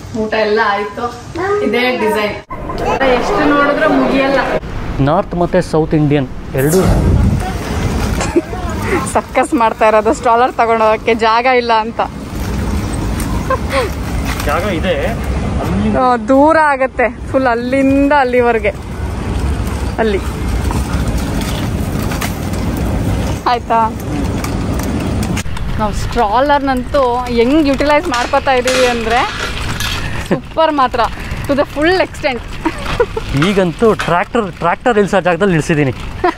ಊಟ ಎಲ್ಲ ಆಯ್ತು ಇದೇ ಡಿಸೈನ್ ಎಷ್ಟು ನೋಡಿದ್ರು ಮುಗಿಯಲ್ಲ ನಾರ್ತ್ ಮತ್ತು ಸೌತ್ ಇಂಡಿಯನ್ ಎರಡೂ ಸಕ್ಕಸ್ ಮಾಡ್ತಾ ಇರೋದು ಸ್ಟ್ರಾಲರ್ ತಗೊಂಡೋಗಕ್ಕೆ ಜಾಗ ಇಲ್ಲ ಅಂತ ಜಾಗ ಇದೆ ಅಲ್ಲಿ ಆ, ದೂರ ಆಗತ್ತೆ ಫುಲ್ ಅಲ್ಲಿಂದ ಅಲ್ಲಿವರೆಗೆ ಅಲ್ಲಿ ಆಯ್ತಾ ನಾವು ಸ್ಟ್ರಾಲರ್ನಂತೂ ಹೆಂಗ್ ಯುಟಿಲೈಸ್ ಮಾಡ್ಕೋತಾ ಇದೀವಿ ಅಂದ್ರೆ ಸೂಪರ್ ಮಾತ್ರ ಟು ದ ಫುಲ್ ಎಕ್ಸ್ಟೆಂಟ್ ಈಗಂತೂ ಟ್ರ್ಯಾಕ್ಟರ್ ಟ್ರ್ಯಾಕ್ಟರ್ ಇಳಿಸೋ ಜಾಗದಲ್ಲಿ ಇಳಿಸಿದ್ದೀನಿ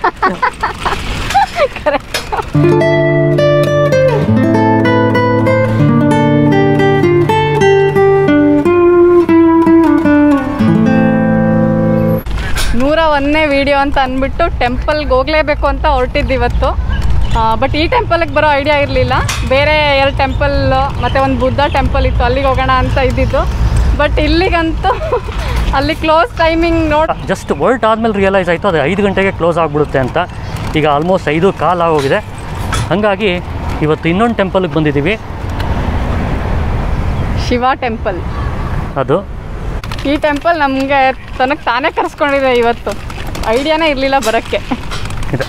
ನೂರ ಒಂದನೇ ವಿಡಿಯೋ ಅಂತ ಅಂದ್ಬಿಟ್ಟು ಟೆಂಪಲ್ಗೆ ಹೋಗ್ಲೇಬೇಕು ಅಂತ ಹೊರಟಿದ್ದು ಇವತ್ತು ಬಟ್ ಈ ಟೆಂಪಲ್ಗೆ ಬರೋ ಐಡಿಯಾ ಇರಲಿಲ್ಲ ಬೇರೆ ಎರಡು ಟೆಂಪಲ್ ಮತ್ತು ಒಂದು ಬುದ್ಧ ಟೆಂಪಲ್ ಇತ್ತು ಅಲ್ಲಿಗೆ ಹೋಗೋಣ ಅಂತ ಇದ್ದಿದ್ದು ಬಟ್ ಇಲ್ಲಿಗಂತೂ ಅಲ್ಲಿ ಕ್ಲೋಸ್ ಟೈಮಿಂಗ್ ನೋಡಿ ಜಸ್ಟ್ ವರ್ಲ್ಟ್ ಆದಮೇಲೆ ರಿಯಲೈಸ್ ಆಯಿತು ಅದು ಐದು ಗಂಟೆಗೆ ಕ್ಲೋಸ್ ಆಗಿಬಿಡುತ್ತೆ ಅಂತ ಈಗ ಆಲ್ಮೋಸ್ಟ್ ಐದು ಕಾಲ್ ಆಗೋಗಿದೆ ಹಾಗಾಗಿ ಇವತ್ತು ಇನ್ನೊಂದು ಟೆಂಪಲ್ಗೆ ಬಂದಿದ್ದೀವಿ ಶಿವ ಟೆಂಪಲ್ ಅದು ಈ ಟೆಂಪಲ್ ನಮಗೆ ತನಗೆ ತಾನೇ ಕರೆಸ್ಕೊಂಡಿದೆ ಇವತ್ತು ಐಡಿಯಾನೇ ಇರಲಿಲ್ಲ ಬರೋಕ್ಕೆ ಇದೆ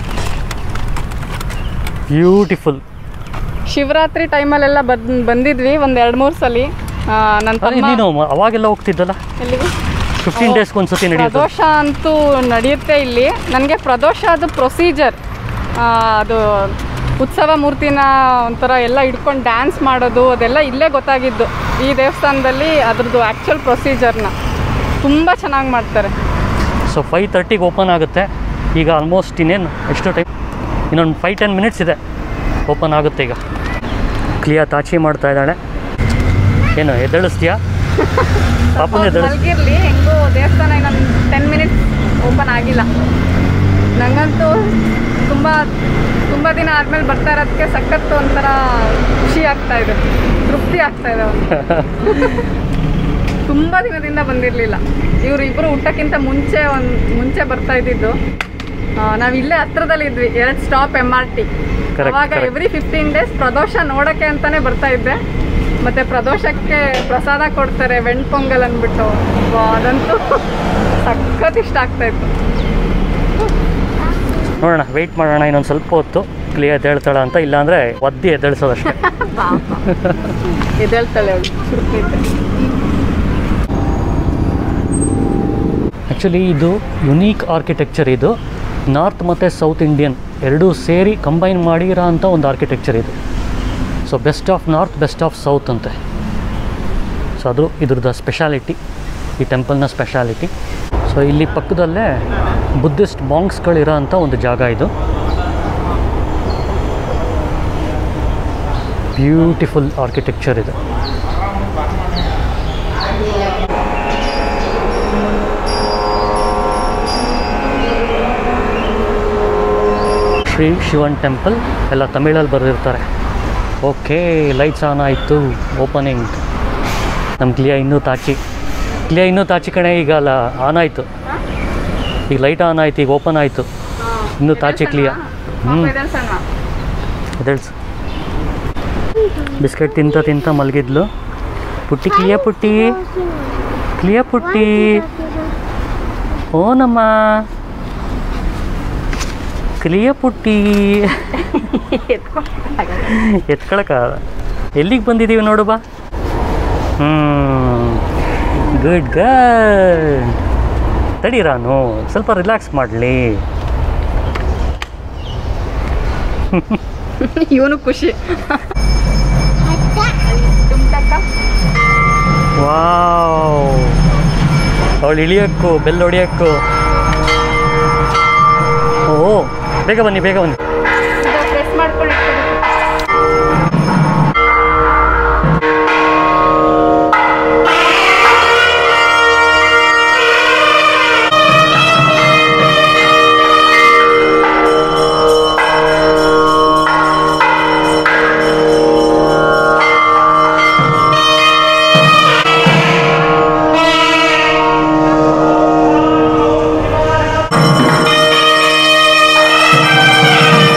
ಬ್ಯೂಟಿಫುಲ್ ಶಿವರಾತ್ರಿ ಟೈಮಲ್ಲೆಲ್ಲ ಬಂದ್ ಬಂದಿದ್ವಿ ಒಂದು ಎರಡು ಮೂರು ಸಲ ನನ್ನ ಅದೇ ತಮ್ಮ ನೀನು ಮ- ಅವಾಗೆಲ್ಲ ಹೋಗ್ತಿದ್ದಲ್ಲ ಎಲ್ಲಿಗೆ ಫಿಫ್ಟೀನ್ ಡೇಸ್ಗೆ ಒಂದು ಸತಿ ನಡೆಯುತ್ತೆ ಪ್ರದೋಷ ಅಂತೂ ನಡೆಯುತ್ತೆ ಇಲ್ಲಿ ನನಗೆ ಪ್ರದೋಷ ಅದು ಪ್ರೊಸೀಜರ್ ಅದು ಉತ್ಸವ ಮೂರ್ತಿನ ಒಂಥರ ಎಲ್ಲ ಇಟ್ಕೊಂಡು ಡ್ಯಾನ್ಸ್ ಮಾಡೋದು ಅದೆಲ್ಲ ಇಲ್ಲೇ ಗೊತ್ತಾಗಿದ್ದು ಈ ದೇವಸ್ಥಾನದಲ್ಲಿ ಅದ್ರದ್ದು ಆ್ಯಕ್ಚುಯಲ್ ಪ್ರೊಸೀಜರ್ನ ತುಂಬ ಚೆನ್ನಾಗಿ ಮಾಡ್ತಾರೆ ಸೊ ಫೈವ್ ತರ್ಟಿಗೆ ಓಪನ್ ಆಗುತ್ತೆ ಈಗ ಆಲ್ಮೋಸ್ಟ್ ಇನ್ನೇನು ಎಷ್ಟು ಟೈಮ್ ಇನ್ನೊಂದು ಫೈವ್ ಟೆನ್ ಮಿನಿಟ್ಸ್ ಇದೆ ಓಪನ್ ಆಗುತ್ತೆ ಈಗ ಕ್ಲಿಯಾ ತಾಚಿ ಮಾಡ್ತಾ ಇದ್ದಾಳೆ ಏನು ಎದ್ದೇಳಿಸ್ತೀಯಾ ಪಾಪನ ಎದ್ದೇಳಿಸ್ ಮಲಗಿರ್ಲಿ ಹೆಂಗೋ ದೇವಸ್ಥಾನ ಇನ್ನೊಂದು ಟೆನ್ ಮಿನಿಟ್ಸ್ ಓಪನ್ ಆಗಿಲ್ಲ ನಂಗಂತೂ ತುಂಬ ತುಂಬ ದಿನ ಆದಮೇಲೆ ಬರ್ತಾ ಇರೋದಕ್ಕೆ ಸಖತ್ತು ಒಂಥರ ಖುಷಿ ಆಗ್ತಾ ಇದೆ ತೃಪ್ತಿ ಆಗ್ತಾ ಇದೆ ಒಂದು ತುಂಬ ದಿನದಿಂದ ಬಂದಿರಲಿಲ್ಲ ಇವರು ಇಬ್ಬರು ಊಟಕ್ಕಿಂತ ಮುಂಚೆ ಒಂದು ಮುಂಚೆ ಬರ್ತಾ ಇದ್ದಿದ್ದು ನಾವು ಇಲ್ಲೇ ಹತ್ರದಲ್ಲಿ ಇದ್ವಿ ಎರಡು stop M R T Correct, ಅವಾಗ correct. Every fifteen days Pradosha ನೋಡೋಕ್ಕೆ ಅಂತಾನೆ ಬರ್ತಾ ಇದ್ದೆ ಮತ್ತೆ ಪ್ರದೋಷಕ್ಕೆ ಪ್ರಸಾದ ಕೊಡ್ತಾರೆ ವೆಣ್ ಪೊಂಗಲ್ ಅಂದ್ಬಿಟ್ಟು ವಾ, ಅದಂತೂ ಸಖತ್ ಇಷ್ಟ ಆಗ್ತಾ ಇತ್ತು ನೋಡೋಣ ವೆಯ್ಟ್ ಮಾಡೋಣ ಇನ್ನೊಂದು ಸ್ವಲ್ಪ ಹೊತ್ತು ಕ್ಲಿಯರ್ ಎದ್ದೇಳ್ತಾಳ ಅಂತ ಇಲ್ಲಾಂದರೆ ಒದ್ದಿ ಎದ್ದೇಳಿಸೋದಷ್ಟೇ ಎದ್ದೇಳ್ತಾಳೆ ಅವಳು ಸುರ್ತಿದ್ದೆ ಆ್ಯಕ್ಚುಲಿ ಇದು ಯುನೀಕ್ ಆರ್ಕಿಟೆಕ್ಚರ್ ಇದು ನಾರ್ತ್ ಮತ್ತು ಸೌತ್ ಇಂಡಿಯನ್ ಎರಡೂ ಸೇರಿ ಕಂಬೈನ್ ಮಾಡಿರೋ ಅಂಥ ಒಂದು ಆರ್ಕಿಟೆಕ್ಚರ್ ಇದು so best of north best of south ಅಂತೆ ಸೊ ಅದು ಇದ್ರದ್ದು ಸ್ಪೆಷಾಲಿಟಿ ಈ ಟೆಂಪಲ್ನ ಸ್ಪೆಷಾಲಿಟಿ ಸೊ ಇಲ್ಲಿ ಪಕ್ಕದಲ್ಲೇ ಬುದ್ಧಿಸ್ಟ್ ಬಾಂಗ್ಸ್ಗಳಿರೋ ಅಂಥ ಒಂದು ಜಾಗ ಇದು ಬ್ಯೂಟಿಫುಲ್ ಆರ್ಕಿಟೆಕ್ಚರ್ ಇದು ಶ್ರೀ ಶಿವನ್ ಟೆಂಪಲ್ ಎಲ್ಲ ತಮಿಳಲ್ಲಿ ಬರೆದಿರ್ತಾರೆ ಓಕೆ ಲೈಟ್ಸ್ ಆನ್ ಆಯಿತು ಓಪನಿಂಗ್ ನಮ್ಮ ಕ್ಲಿಯಾ ಇನ್ನೂ ತಾಚಿ ಕ್ಲಿಯಾ ಇನ್ನೂ ತಾಚಿ ಕಣೆ ಈಗ ಅಲ್ಲ ಆನ್ ಆಯಿತು ಈಗ ಲೈಟ್ ಆನ್ ಆಯ್ತು ಈಗ ಓಪನ್ ಆಯಿತು ಇನ್ನೂ ತಾಚಿ ಕ್ಲಿಯಾ ಹ್ಞೂ ಎದ್ದೇಳ್ಸು ಬಿಸ್ಕೆಟ್ ತಿಂತ ತಿಂತ ಮಲಗಿದ್ಲು ಪುಟ್ಟಿ ಕ್ಲಿಯಾ ಪುಟ್ಟಿ ಕ್ಲಿಯಾ ಪುಟ್ಟಿ ಓನಮ್ಮ ಕ್ಲಿಯಾ ಪುಟ್ಟಿ ಎತ್ಕೊಳಕ ಎಲ್ಲಿಗೆ ಬಂದಿದ್ದೀವಿ ನೋಡು ಬಾ ಹ್ಞೂ ಗುಡ್ ಗಡ್ ತಡಿ ರಾನು ಸ್ವಲ್ಪ ರಿಲ್ಯಾಕ್ಸ್ ಮಾಡಲಿ ಇವನು ಖುಷಿ ವಾವ್ ಅವಳು ಇಳಿಯೋಕ್ಕೂ ಬೆಲ್ ಹೊಡಿಯೋಕ್ಕೂ ಓ ಬೇಗ ಬನ್ನಿ ಬೇಗ ಬನ್ನಿ ಪ್ರೆಸ್ ಮಾಡ್ಕೊಂಡು ಓ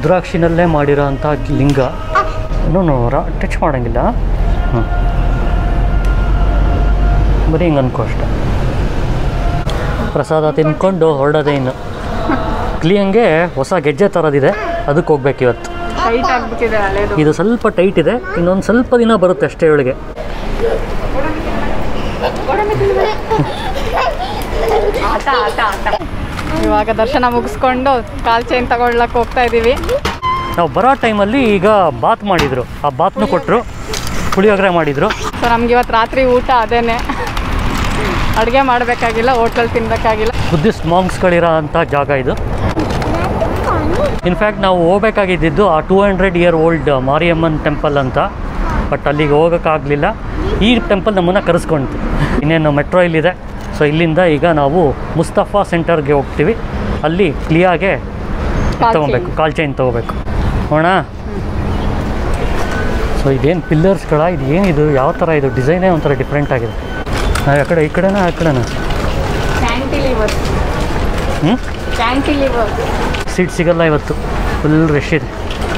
ರುದ್ರಾಕ್ಷಿನಲ್ಲೇ ಮಾಡಿರೋ ಅಂಥ ಲಿಂಗ ಇನ್ನೂ ಟಚ್ ಮಾಡೋಂಗಿಲ್ಲ ಹ್ಞೂ ಬರೀ ಹಿಂಗೆ ಅನ್ಕೋ ಅಷ್ಟೆ ಪ್ರಸಾದ ತಿನ್ಕೊಂಡು ಹೊರಡೋದೇ ಇನ್ನು ಕ್ಲಿಯಂಗೆ ಹೊಸ ಗೆಜ್ಜೆ ಥರದಿದೆ ಅದಕ್ಕೆ ಹೋಗ್ಬೇಕು ಇವತ್ತು ಟೈಟ್ ಆಗ್ಬಿಟ್ಟಿದೆ ಹಳೇದು ಇದು ಸ್ವಲ್ಪ ಟೈಟ್ ಇದೆ ಇನ್ನೊಂದು ಸ್ವಲ್ಪ ದಿನ ಬರುತ್ತೆ ಅಷ್ಟೇ ಇವಳಿಗೆ ಆಟ ಆಟ ಆಟ ಇವಾಗ ದರ್ಶನ ಮುಗಿಸ್ಕೊಂಡು ಕಾಲ್ ಚೈನ್ ತಗೊಳ್ಳಕ್ಕೆ ಹೋಗ್ತಾ ಇದ್ದೀವಿ ನಾವು ಬರೋ ಟೈಮಲ್ಲಿ ಈಗ ಬಾತ್ ಮಾಡಿದರು ಆ ಬಾತ್ನು ಕೊಟ್ಟರು ಪುಳಿಯೋಗರೆ ಮಾಡಿದರು ಸೊ ನಮ್ಗೆ ಇವತ್ತು ರಾತ್ರಿ ಊಟ ಅದೇನೆ ಅಡುಗೆ ಮಾಡಬೇಕಾಗಿಲ್ಲ ಹೋಟ್ಲಲ್ಲಿ ತಿನ್ನಬೇಕಾಗಿಲ್ಲ ಬುದ್ಧಿಸ್ಟ್ ಮಾಂಗ್ಸ್ಗಳಿರೋ ಅಂಥ ಜಾಗ ಇದು ಇನ್ಫ್ಯಾಕ್ಟ್ ನಾವು ಹೋಗ್ಬೇಕಾಗಿದ್ದು ಆ two hundred year old Mariamman temple ಅಂತ ಬಟ್ ಅಲ್ಲಿಗೆ ಹೋಗೋಕ್ಕಾಗಲಿಲ್ಲ ಈ ಟೆಂಪಲ್ ನಮ್ಮನ್ನು ಕರೆಸ್ಕೊಂತು ಇನ್ನೇನು ಮೆಟ್ರೋ ಇಲ್ಲಿದೆ ಸೊ ಇಲ್ಲಿಂದ ಈಗ ನಾವು ಮುಸ್ತಫಾ ಸೆಂಟರ್ಗೆ ಹೋಗ್ತೀವಿ ಅಲ್ಲಿ ಕ್ಲಿಯಾಗೆ ಕಾಲ್ ತೊಗೊಬೇಕು ಕಾಲ್ ಚೈನ್ ತೊಗೋಬೇಕು ನೋಡೋಣ ಸೊ ಇದೇನು ಪಿಲ್ಲರ್ಸ್ಗಳ ಇದು ಏನಿದು ಯಾವ ಥರ ಇದು ಡಿಸೈನೇ ಒಂಥರ ಡಿಫ್ರೆಂಟ್ ಆಗಿದೆ ಆ ಕಡೆ ಈ ಕಡೆನಾ ಆ ಕಡೆನಾ ಕ್ಯಾಂಟಿಲಿವರ್ ಹ್ಞೂ ಕ್ಯಾಂಟಿಲಿವರ್ ಸೀಟ್ ಸಿಗಲ್ಲ ಇವತ್ತು ಫುಲ್ ರಶ್ ಇದೆ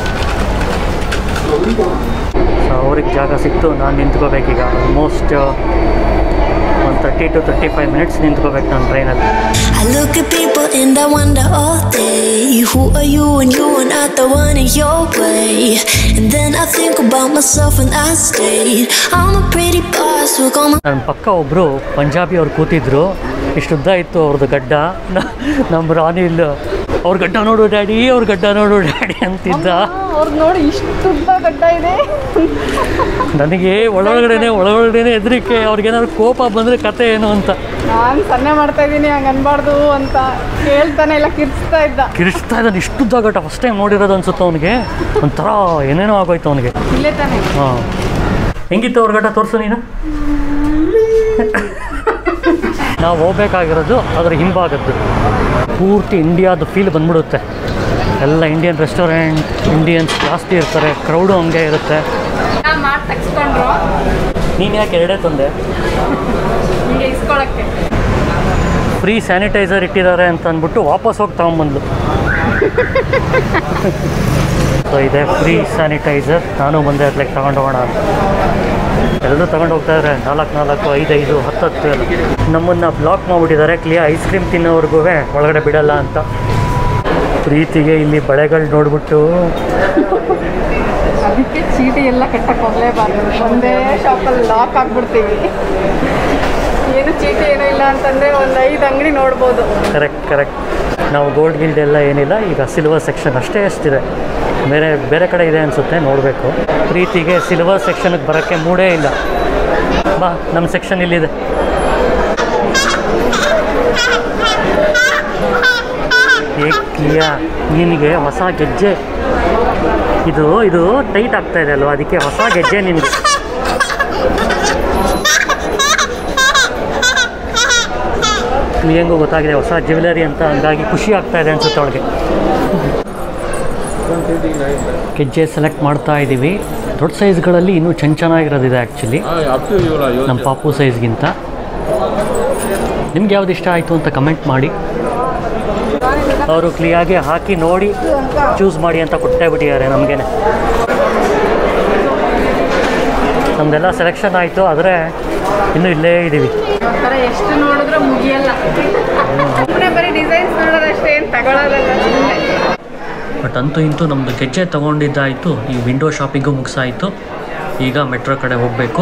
ಸೊ ಅವ್ರಿಗೆ ಜಾಗ ಸಿಕ್ತು ನಾನು ನಿಂತ್ಕೋಬೇಕೀಗ ಆಲ್ಮೋಸ್ಟ್ ಒಂದು thirty to thirty five minutes ನಿಂತ್ಕೋಬೇಕು ನಾನು ಟ್ರೈನಲ್ಲಿ I look at people and I wonder all day Who are you and you are not the one in your way And then I think about myself and I stayed I'm a pretty boss, look on my ನನ್ನ ಪಕ್ಕ ಒಬ್ಬರು ಪಂಜಾಬಿ ಅವ್ರು ಕೂತಿದ್ರು ಇಷ್ಟು ಉದ್ದ ಇತ್ತು ಅವ್ರದ್ದು ಗಡ್ಡ ನ- ನಮ್ಮ ರಾನಿಲ್ ಅವ್ರ ಗಡ್ಡ ನೋಡು ಡ್ಯಾಡಿ ಅವ್ರ ಗಡ್ಡ ನೋಡು ಡ್ಯಾಡಿ ಅಂತಿದ್ದ ಅವ್ರದ್ದು ನೋಡಿ ಇಷ್ಟು ಉದ್ದ ಗಡ್ಡ ಇದೆ ನನಗೆ ಒಳಗಡೆನೆ ಒಳಗಡೆನೆ ಹೆದರಿಕೆ ಅವ್ರಿಗೇನಾದ್ರು ಕೋಪ ಬಂದರೆ ಕತೆ ಏನು ಅಂತ ನಾನು ಸನ್ನೆ ಮಾಡ್ತಾ ಇದ್ದೀನಿ ಹಂಗೆ ಅನ್ಬಾರ್ದು ಅಂತ ಕೇಳ್ತಾನೆ ಇಲ್ಲ ಕಿರ್ಚ್ತಾ ಇದ್ದ ಕಿರಿಸ್ತಾ ಇದ್ದಾನೆ ಇಷ್ಟು ಉದ್ದ ಗಡ್ಡ ಫಸ್ಟ್ ಟೈಮ್ ನೋಡಿರೋದು ಅನ್ಸುತ್ತೆ ಅವನಿಗೆ ಒಂಥರ ಏನೇನೋ ಆಗೋಯ್ತು ಅವನಿಗೆ ಇಲ್ಲೇ ತಾನೆ ಹಾಂ ಹೆಂಗಿತ್ತು ಅವ್ರ ಗಡ್ಡ ತೋರಿಸು ನೀನು ನಾವು ಹೋಗ್ಬೇಕಾಗಿರೋದು ಅದರ ಹಿಂಭಾಗದ್ದು ಪೂರ್ತಿ ಇಂಡಿಯಾದ ಫೀಲ್ ಬಂದ್ಬಿಡುತ್ತೆ ಎಲ್ಲ ಇಂಡಿಯನ್ ರೆಸ್ಟೋರೆಂಟ್ ಇಂಡಿಯನ್ಸ್ ಜಾಸ್ತಿ ಇರ್ತಾರೆ ಕ್ರೌಡು ಹಂಗೆ ಇರುತ್ತೆ ಮಾಡಿ ತೆಗ್ಸ್ಕೊಂಡ್ರು ನೀನು ಯಾಕೆ ಎರಡೇ ತಂದೆ ಹಿಂಗೆ ಇಸ್ಕೊಳಕ್ಕೆ ಫ್ರೀ ಸ್ಯಾನಿಟೈಸರ್ ಇಟ್ಟಿದ್ದಾರೆ ಅಂತ ಅಂದ್ಬಿಟ್ಟು ವಾಪಸ್ ಹೋಗಿ ತಗೊಂಬಂದ್ಲು ಸೊ ಇದೆ ಫ್ರೀ ಸ್ಯಾನಿಟೈಸರ್ ನಾನು ಬಂದೆ ಅದ್ಲಕ್ಕೆ ತಗೊಂಡು ಹೋಗೋಣ ಅಂತ ಎಲ್ಲರೂ ತಗೊಂಡು ಹೋಗ್ತಾ ಇದ್ದಾರೆ ನಾಲ್ಕು ನಾಲ್ಕು ಐದೈದು ಹತ್ತತ್ತು ಎಲ್ಲ ನಮ್ಮನ್ನು ಬ್ಲಾಕ್ ಮಾಡಿಬಿಟ್ಟಿದ್ದಾರೆ ಕ್ಲಿಯರ್ ಐಸ್ ಕ್ರೀಮ್ ತಿನ್ನೋವರೆಗೂ ಒಳಗಡೆ ಬಿಡಲ್ಲ ಅಂತ ಪ್ರೀತಿಗೆ ಇಲ್ಲಿ ಬಳೆಗಳು ನೋಡ್ಬಿಟ್ಟು ಅದಕ್ಕೆ ಚೀಟಿ ಎಲ್ಲ ಕಟ್ಟಕ್ಕೆ ಹೋಗ್ಲೇಬಾರ್ದು ಒಂದೇ ಶಾಪಲ್ಲಿ ಲಾಕ್ ಆಗ್ಬಿಡ್ತೀವಿ ಏನು ಚೀಟಿ ಏನೂ ಇಲ್ಲ ಅಂತಂದರೆ ಒಂದು ಐದು ಅಂಗಡಿ ನೋಡ್ಬೋದು ಕರೆಕ್ಟ್ ಕರೆಕ್ಟ್ ನಾವು ಗೋಲ್ಡ್ ಗಿಲ್ಡ್ ಎಲ್ಲ ಏನಿಲ್ಲ ಈಗ ಸಿಲ್ವರ್ ಸೆಕ್ಷನ್ ಅಷ್ಟೇ ಎಷ್ಟಿದೆ ಬೇರೆ ಬೇರೆ ಕಡೆ ಇದೆ ಅನಿಸುತ್ತೆ ನೋಡಬೇಕು ಪ್ರೀತಿಗೆ ಸಿಲ್ವರ್ ಸೆಕ್ಷನ್ಗೆ ಬರೋಕ್ಕೆ ಮೂಡೇ ಇಲ್ಲ ಬಾ ನಮ್ಮ ಸೆಕ್ಷನ್ ಇಲ್ಲಿದೆ ಏಕ್ಲಿಯಾ ನಿನಗೆ ಹೊಸ ಗೆಜ್ಜೆ ಇದು ಇದು ಟೈಟ್ ಆಗ್ತಾ ಇದೆ ಅಲ್ವಾ ಅದಕ್ಕೆ ಹೊಸ ಗೆಜ್ಜೆ ನಿನಗೆ ಹೆಂಗೋ ಗೊತ್ತಾಗಿದೆ ಹೊಸ ಜ್ಯುವೆಲರಿ ಅಂತ ಹಂಗಾಗಿ ಖುಷಿ ಆಗ್ತಾ ಇದೆ ಅನ್ಸುತ್ತೆ ಅವಳಿಗೆ ಗೆಜ್ಜೆ ಸೆಲೆಕ್ಟ್ ಮಾಡ್ತಾ ಇದ್ದೀವಿ ದೊಡ್ಡ ಸೈಜ್ಗಳಲ್ಲಿ ಇನ್ನೂ ಚೆನ್ನ ಚೆನ್ನಾಗಿರೋದಿದೆ ಆ್ಯಕ್ಚುಲಿ ನಮ್ಮ ಪಾಪು ಸೈಜ್ಗಿಂತ ನಿಮ್ಗೆ ಯಾವ್ದು ಇಷ್ಟ ಆಯಿತು ಅಂತ ಕಮೆಂಟ್ ಮಾಡಿ ಅವರು ಕ್ಲಿಯಾಗಿ ಹಾಕಿ ನೋಡಿ ಚೂಸ್ ಮಾಡಿ ಅಂತ ಕೊಟ್ಟೇ ಬಿಟ್ಟಿದ್ದಾರೆ ನಮಗೇನೆ ನಮ್ದೆಲ್ಲ ಸೆಲೆಕ್ಷನ್ ಆಯಿತು ಆದರೆ ಇನ್ನೂ ಇಲ್ಲೇ ಇದ್ದೀವಿ ಒಂಥರ ಎಷ್ಟು ನೋಡಿದ್ರೂ ಮುಗಿಯಲ್ಲ ಸುಮ್ಮನೆ ಬರೀ ಡಿಸೈನ್ಸ್ ನೋಡೋದಷ್ಟೇ ಏನು ತಗೊಳ್ಳೋದಲ್ಲ ಸುಮ್ಮನೆ ಬಟ್ ಅಂತೂ ಇಂತೂ ನಮ್ಮದು ಗೆಜ್ಜೆ ತೊಗೊಂಡಿದ್ದಾಯಿತು ಈ ವಿಂಡೋ ಶಾಪಿಂಗು ಮುಗಿಸಾಯಿತು ಈಗ ಮೆಟ್ರೋ ಕಡೆ ಹೋಗಬೇಕು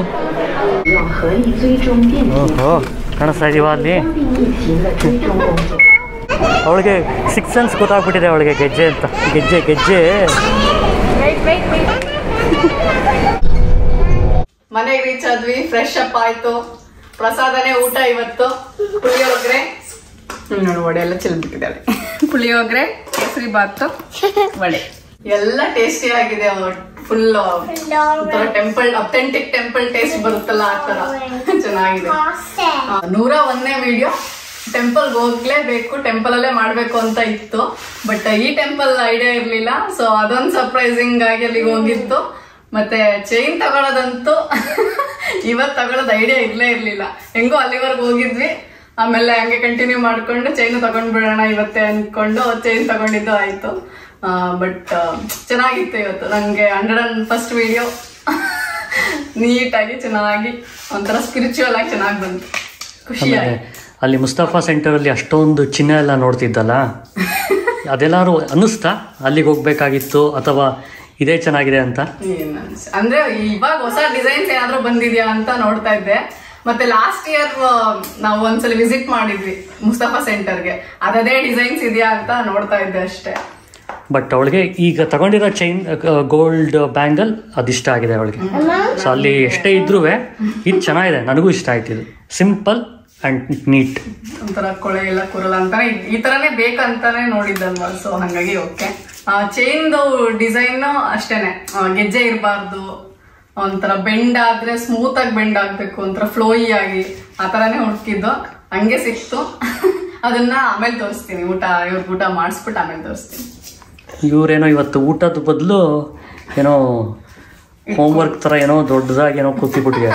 ಓಹೋ ಕಾಣಿಸ್ತಾ ಇದೀವ ಅಲ್ಲಿ ಅವಳಿಗೆ ಸಿಕ್ಸ್ ಸೆನ್ಸ್ ಗೊತ್ತಾಗ್ಬಿಟ್ಟಿದೆ ಅವಳಿಗೆ ಗೆಜ್ಜೆ ಅಂತ ಗೆಜ್ಜೆ ಗೆಜ್ಜೆ ಮನೆಗೆ ರೀಚ್ ಆದ್ವಿ ಫ್ರೆಶ್ ಅಪ್ ಆಯ್ತು ಪ್ರಸಾದನೇ ಊಟ ಇವತ್ತು ಪುಳಿಯೋಗ್ರೆ ಹ್ಮ್, ನೋಡು ವಡೆ ಎಲ್ಲ ಚೆಲ್ಬಿಟ್ಟಿದ್ದಾಳೆ ಪುಳಿಯೋಗ್ರೆ ಕೇಸರಿ ಬಾತು ವಡೆ ಎಲ್ಲ ಟೇಸ್ಟಿ ಆಗಿದೆ full temple authentic temple taste ಬರುತ್ತಲ್ಲ ಆ ತರ ಚೆನ್ನಾಗಿದೆ ಆ, ನೂರ ಒಂದನೇ ವಿಡಿಯೋ ಟೆಂಪಲ್ ಹೋಗ್ಲೇಬೇಕು ಟೆಂಪಲ್ ಅಲ್ಲೇ ಮಾಡ್ಬೇಕು ಅಂತ ಇತ್ತು ಬಟ್ ಈ ಟೆಂಪಲ್ ಐಡಿಯಾ ಇರ್ಲಿಲ್ಲ ಸೊ ಅದೊಂದು ಸರ್ಪ್ರೈಸಿಂಗ್ ಆಗಿ ಅಲ್ಲಿಗೆ ಹೋಗಿತ್ತು ಮತ್ತೆ ಚೈನ್ ತಗೊಳ್ಳೋದಂತೂ ಇವತ್ ತಗೊಳ್ಳೋದು ಐಡಿಯಾ ಇರ್ಲೇ ಇರ್ಲಿಲ್ಲ ಹೆಂಗೋ ಅಲ್ಲಿವರೆಗೂ ಹೋಗಿದ್ವಿ ಆಮೇಲೆ ಹಂಗೆ ಕಂಟಿನ್ಯೂ ಮಾಡ್ಕೊಂಡು ಚೈನ್ ತಗೊಂಡ್ ಬಿಡೋಣ ಇವತ್ತೇ ಅನ್ಕೊಂಡು ಚೈನ್ ತಗೊಂಡಿದ್ದು ಆಯ್ತು ಬಟ್ ಚೆನ್ನಾಗಿತ್ತು ಇವತ್ತು ನನಗೆ ಹಂಡ್ರೆಡ್ ಅಂಡ್ ಫಸ್ಟ್ ವಿಡಿಯೋ ನೀಟಾಗಿ ಚೆನ್ನಾಗಿ ಒಂಥರ ಸ್ಪಿರಿಚುವಲ್ ಆಗಿ ಚೆನ್ನಾಗಿ ಬಂತು ಖುಷಿ ಆಮೇಲೆ ಆಯ್ತು ಅಲ್ಲಿ ಮುಸ್ತಫಾ ಸೆಂಟರಲ್ಲಿ ಅಷ್ಟೊಂದು ಚಿನ್ನ ಎಲ್ಲ ನೋಡ್ತಿದ್ದಲ್ಲ ಅದೆಲ್ಲಾರು ಅನ್ನಿಸ್ತಾ ಅಲ್ಲಿಗೆ ಹೋಗ್ಬೇಕಾಗಿತ್ತು ಅಥವಾ ಇದೇ ಚೆನ್ನಾಗಿದೆ ಅಂತ ಏನ್ ಅನ್ಸ್- ಅಂದ್ರೆ ಇವಾಗ ಹೊಸ ಡಿಸೈನ್ಸ್ ಏನಾದ್ರೂ ಬಂದಿದ್ಯಾ ಅಂತ ನೋಡ್ತಾ ಇದ್ದೆ ಮತ್ತೆ ಲಾಸ್ಟ್ ಇಯರ್ ನಾವು ಒಂದ್ಸಲ ವಿಸಿಟ್ ಮಾಡಿದ್ವಿ ಮುಸ್ತಫಾ ಸೆಂಟರ್ಗೆ ಅದೇ ಡಿಸೈನ್ಸ್ ಇದೆಯಾ ಅಂತ ನೋಡ್ತಾ ಇದ್ದೆ ಅಷ್ಟೇ ಬಟ್ ಅವಳಿಗೆ ಈಗ ತಗೊಂಡಿರೋ ಚೈನ್ ಗೋಲ್ಡ್ ಬ್ಯಾಂಗಲ್ ಅದಿಷ್ಟ ಆಗಿದೆ ಅವಳಿಗೆ ಸೊ ಅಲ್ಲಿ ಎಷ್ಟೇ ಇದ್ರೂ ಇದು ಚೆನ್ನಾಗಿದೆ ನನಗೂ ಇಷ್ಟ ಆಯ್ತು ಇದು ಸಿಂಪಲ್ ಆ್ಯಂಡ್ ನೀಟ್ ಒಂಥರ ಕೊಳೆ ಎಲ್ಲ ಕೂರಲ್ಲ ಅಂತಾನೆ ಈ- ಈ ತರನೇ ಬೇಕಂತಾನೆ ನೋಡಿದ್ದಲ್ವಾ ಸೊ ಹಂಗಾಗಿ ಓಕೆ ಚೈನ್ದು ಡಿಸೈನ್ ಅಷ್ಟೇನೆ ಆ, ಗೆಜ್ಜೆ ಇರಬಾರ್ದು ಒಂಥರ ಬೆಂಡ್ ಆದ್ರೆ ಸ್ಮೂತ್ ಆಗಿ ಬೆಂಡ್ ಆಗ್ಬೇಕು ಒಂಥರ ಫ್ಲೋಯಿ ಆಗಿ ಆ ತರಾನೇ ಹುಡುಕಿದ್ದು ಹಂಗೆ ಸಿಕ್ತು ಅದನ್ನ ಆಮೇಲೆ ತೋರಿಸ್ತೀನಿ ಊಟ ಇವ್ರಿಗೆ ಊಟ ಮಾಡಿಸ್ಬಿಟ್ಟು ಆಮೇಲೆ ತೋರಿಸ್ತೀನಿ ಇವರೇನೋ ಇವತ್ತು ಊಟದ ಬದಲು ಏನೋ ಹೋಮ್ವರ್ಕ್ ಥರ ಏನೋ ದೊಡ್ಡದಾಗಿ ಏನೋ ಕೂತಿಬಿಟ್ಟಿದ್ದಾರೆ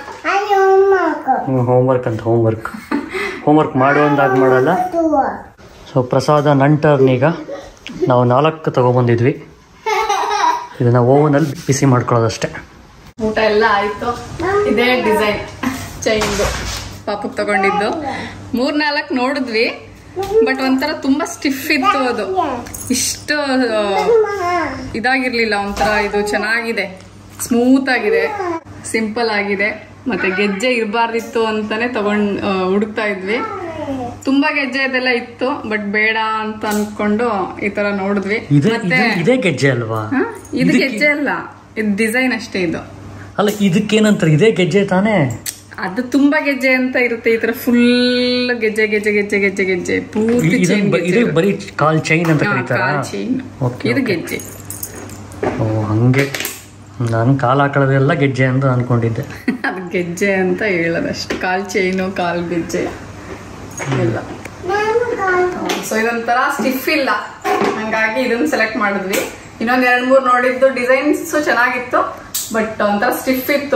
ಹೋಮ್ವರ್ಕ್ ಅಂತ ಹೋಮ್ವರ್ಕ್ ಹೋಮ್ವರ್ಕ್ ಮಾಡುವಂದಾಗ ಮಾಡಲ್ಲ ಸೊ ಪ್ರಸಾದ ನಂಟರ್ನೀಗ ನಾವು ನಾಲ್ಕು ತಗೊಬಂದಿದ್ವಿ ಇದನ್ನ ಓವನಲ್ಲಿ ಬಿಸಿ ಮಾಡ್ಕೊಳ್ಳೋದಷ್ಟೇ ಊಟ ಎಲ್ಲ ಆಯ್ತು ಇದೇ ಡಿಸೈನ್ ಚೈನ್ದು ಪಾಪಕ್ ತಗೊಂಡಿದ್ದು ಮೂರ್ ನಾಲ್ಕು ನೋಡಿದ್ವಿ ಬಟ್ ಒಂಥರ ತುಂಬಾ ಸ್ಟಿಫ್ ಇತ್ತು ಅದು ಇಷ್ಟು ಆ, ಇದಾಗಿರ್ಲಿಲ್ಲ ಒಂಥರ ಇದು ಚೆನ್ನಾಗಿದೆ ಸ್ಮೂತ್ ಆಗಿದೆ ಸಿಂಪಲ್ ಆಗಿದೆ ಮತ್ತೆ ಗೆಜ್ಜೆ ಇರಬಾರ್ದಿತ್ತು ಅಂತಾನೆ ತಗೊಂಡ್ ಆ, ಹುಡುಕ್ತಾ ಇದ್ವಿ ತುಂಬಾ ಗೆಜ್ಜೆ ಇದೆಲ್ಲ ಇತ್ತು ಬಟ್ ಬೇಡ ಅಂತ ಅನ್ಕೊಂಡು ಈ ತರ ನೋಡಿದ್ವಿ ಇದೇ ಮತ್ತೆ ಇದು- ಇದೇ ಗೆಜ್ಜೆ ಅಲ್ವಾ ಹ? ಇದು ಗೆಜ್ಜೆ ಅಲ್ಲ ಇದು ಡಿಸೈನ್ ಅಷ್ಟೇ ಇದು ಅಲ್ಲ ಇದಕ್ಕೇನಂತಾರೆ ಇದೇ ಗೆಜ್ಜೆ ತಾನೇ ಅದು ತುಂಬಾ ಗೆಜ್ಜೆ ಅಂತ ಇರುತ್ತೆ ಈ ತರ ಫುಲ್ ಗೆಜ್ಜೆ ಗೆಜ್ಜೆ ಗೆಜ್ಜೆ ಗೆಜ್ಜೆ ಗೆಜ್ಜೆ ಪೂರ್ತಿ ಇದನ್ನ ಚೈನ್ ಬ- ಇದೇ ಬರೀ ಕಾಲ್ ಚೈನ್ ಅಂತ ಕರೀತಾರ ಚೈನ್ ಓಕೆ ಇದು ಗೆಜ್ಜೆ ಓ ಹಂಗೆ ನಾನು ಕಾಲು ಹಾಕೊಳ್ಳೋದೆಲ್ಲ ಗೆಜ್ಜೆ ಅಂತ ಅನ್ಕೊಂಡಿದ್ದೆ ಅದು ಗೆಜ್ಜೆ ಅಂತ ಹೇಳೋದಷ್ಟು ಕಾಲ್ ಚೈನು ಕಾಲ್ ಗೆಜ್ಜೆ ಎಲ್ಲ ಸೊ ಇದೊಂಥರ ಸ್ಟಿಫ್ ಇಲ್ಲ ಹಂಗಾಗಿ ಇದನ್ನ ಸೆಲೆಕ್ಟ್ ಮಾಡಿದ್ವಿ ಇನ್ನೊಂದ್ ಎರಡ್ ಮೂರ್ ನೋಡಿದ್ದು ಡಿಸೈನ್ಸ್ ಚೆನ್ನಾಗಿತ್ತು ಬಟ್ ಒಂಥರ ಸ್ಟಿಫ್ ಇತ್ತು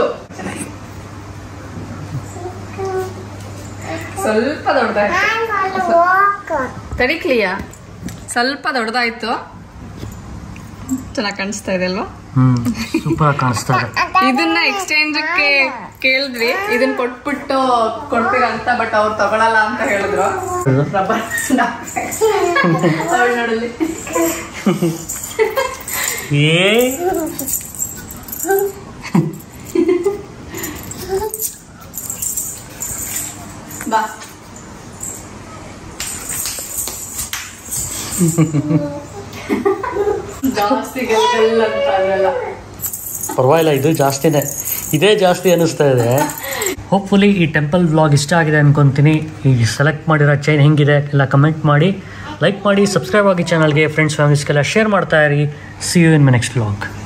ಸ್ವಲ್ಪ ದೊಡ್ಡದಾಯ್ತು ತಡಿಕ್ಲಿಯಾ ಸ್ವಲ್ಪ ದೊಡ್ಡದಾಯ್ತು ಚೆನ್ನಾಗಿ ಕಾಣಿಸ್ತಾ ಇದೆ ಅಲ್ವಾ ಹ್ಮ್ ಸೂಪರ್ ಕಾಣಿಸ್ತಾ ಇದೆ ಇದನ್ನ ಎಕ್ಸ್ಚೇಂಜ್ ಕೇಳಿದ್ವಿ ಇದನ್ನ ಕೊಟ್ಬಿಟ್ಟು ಕೊಡ್ತೀರಾ ಅಂತ ಬಟ್ ಅವ್ರು ತಗೊಳಲ್ಲ ಅಂತ ಹೇಳಿದ್ರು ರಬ್ಬರ್ ನೋಡಲಿ ಏ ಬಾ ಜಾಸ್ತಿ ಗೆಲ್ಲ ಅಂತ ಅದೆಲ್ಲ ಪರವಾಗಿಲ್ಲ ಇದು ಜಾಸ್ತಿನೇ ಇದೇ ಜಾಸ್ತಿ ಅನ್ನಿಸ್ತಾ ಇದೆ ಹೋಪ್ಫುಲಿ ಈ ಟೆಂಪಲ್ ವ್ಲಾಗ್ ಇಷ್ಟ ಆಗಿದೆ ಅನ್ಕೊಂತೀನಿ ಈ ಸೆಲೆಕ್ಟ್ ಮಾಡಿರೋ ಚೈನ್ ಹೆಂಗಿದೆ ಎಲ್ಲ ಕಮೆಂಟ್ ಮಾಡಿ ಲೈಕ್ ಮಾಡಿ ಸಬ್ಸ್ಕ್ರೈಬ್ ಆಗಿ ಚಾನಲ್ಗೆ ಫ್ರೆಂಡ್ಸ್ ಫ್ಯಾಮಿಲೀಸ್ಗೆಲ್ಲ ಶೇರ್ ಮಾಡ್ತಾ ಇರಿ see you in my next vlog